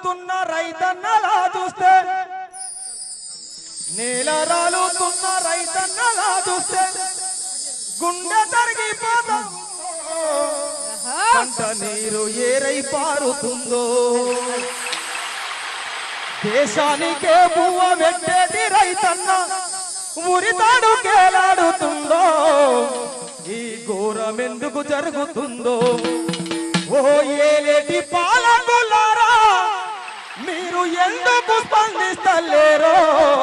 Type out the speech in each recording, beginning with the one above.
రాలుతున్న రైతన్నలా చూస్తే నేల రాలుతున్న రైతన్నలా చూస్తే గుండె తరిగిపోతాం పంట నీరు ఏరై పారుతుందో దేశానికే పువ్వ పెట్టేటి రైతన్న ఉరితాడు కేలాడుతుందో ఈ ఘోరం ఎందుకు జరుగుతుందో ఓ ఏలేటి పాలకులారా మీరు ఎందుకు స్పందిస్తలేరో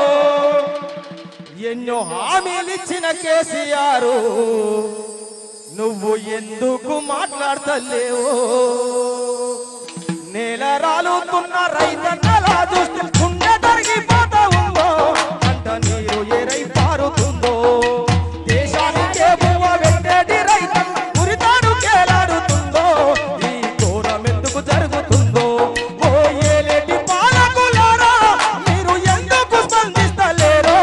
ఎన్నో హామీలిచ్చిన కేసీఆర్ నువ్వు ఎందుకు మాట్లాడతలేవో నేల రాలుతున్న రైతన్నలా చూస్తే గుండె తరిగిపోతా ఉందో పంట నీరు ఎరై పారుతుందో దేశానికే పువ్వ పెట్టేటి రైతన్న ఉరితాడు కేలాడుతుందో ఈ ఘోరం ఎందుకు జరుగుతుందో ఓ ఏలేటి పాలకులారా మీరు ఎందుకు స్పందిస్తలేరో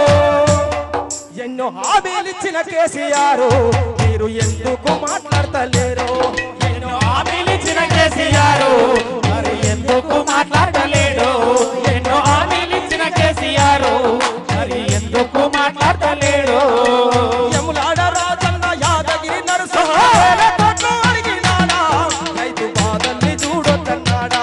ఎన్నో హామీలిచ్చిన కేసీఆర్ మీరు ఎందుకు మాట్లాడతలేరో ఎన్నో హామీలిచ్చిన కేసీఆర్ మరి ఎందుకు మాట్లాడలేడు ఎన్నో హామీలిచ్చిన కేసీఆర్ మరి ఎందుకు మాట్లాడలేడు యములాడ రాజన్న యాదగిరి నరసింహ వేల కోట్లు అడిగినాడా రైతు బాధల్ని చూడొద్దన్నాడా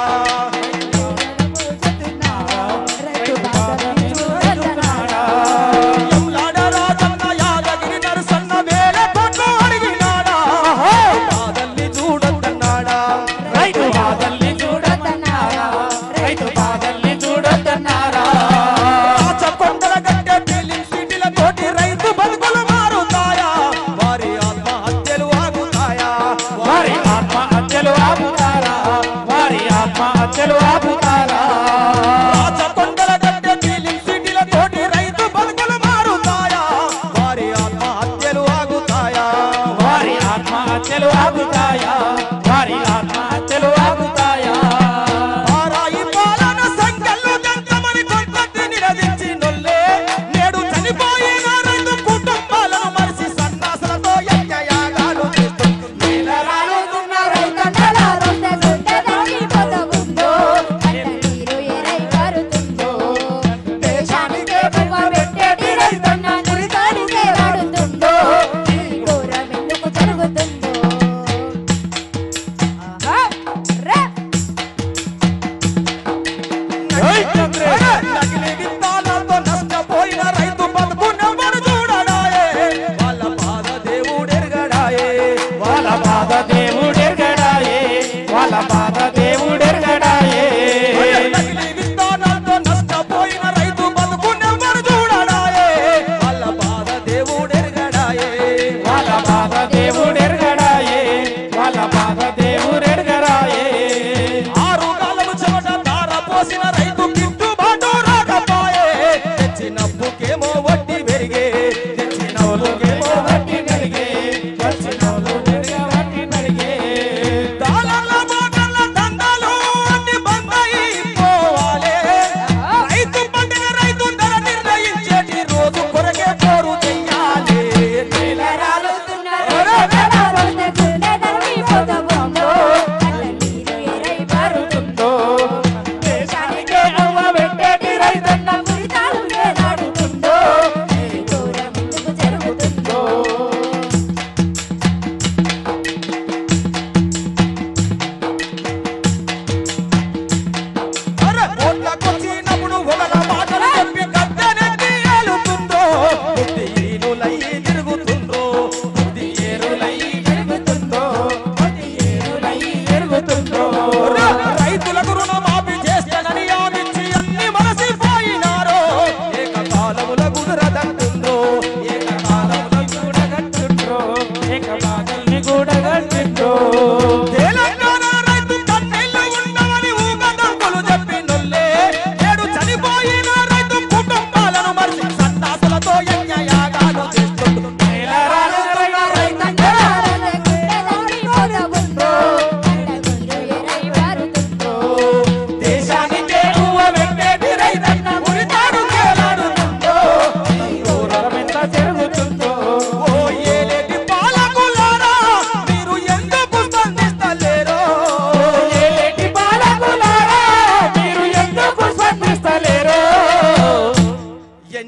యములాడ రాజన్న యాదగిరి నరసన్న వేల కోట్లు అడిగినాడా బాధల్ని చూడొద్దన్నాడా రైతు బాధల్ని చూడొద్దన్నారా రైతు బాధల్ని చూడొద్దన్నారా కొండల గట్టె ఫిలిం సిటీల తోటి రైతు బతుకులు మారుతాయా వారి ఆత్మహత్యలు ఆగుతాయా వారి ఆత్మ హత్యలు ఆపుతారా వారి ఆత్మ హత్యలు ఆపుతారా కొండల గట్టె ఫిలిం సిటీల తోటి రైతు బతుకులు మారుతాయా వారి ఆత్మహత్యలు ఆగుతాయా వారి ఆత్మ హత్యలు ఆపుతాయా వారి ఆత్మ హత్యలు ఆపుతాయా వారాయి పాలన సంఖ్యలు జంతమని కొట్టి నిలదించి నొల్లే నేడు చనిపోయిన రైతు కుటుంబాలను మరిసి సన్నాసులతో యజ్ఞయాగాలు చేస్తుంది నేల రాలుతున్న రైతన్నల రైతన్నల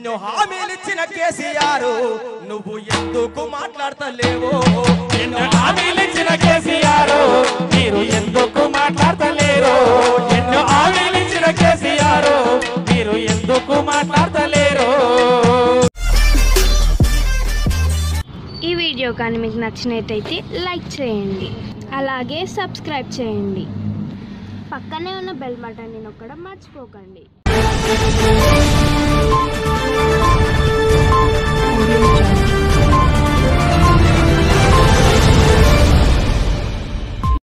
ఎన్నో హామీలిచ్చిన కేసీఆర్ నువ్వు ఎందుకు మాట్లాడతలేవో ఎన్నో హామీలిచ్చిన కేసీఆర్ మీరు ఎందుకు మాట్లాడతలేరు ఎన్నో హామీలిచ్చిన కేసీఆర్ మీరు ఎందుకు మాట్లాడతలేరు ఈ వీడియో కానీ మీకు నచ్చినట్టయితే లైక్ చేయండి అలాగే సబ్స్క్రైబ్ చేయండి పక్కనే ఉన్న బెల్ బటన్ని నొక్కడం మర్చిపోకండి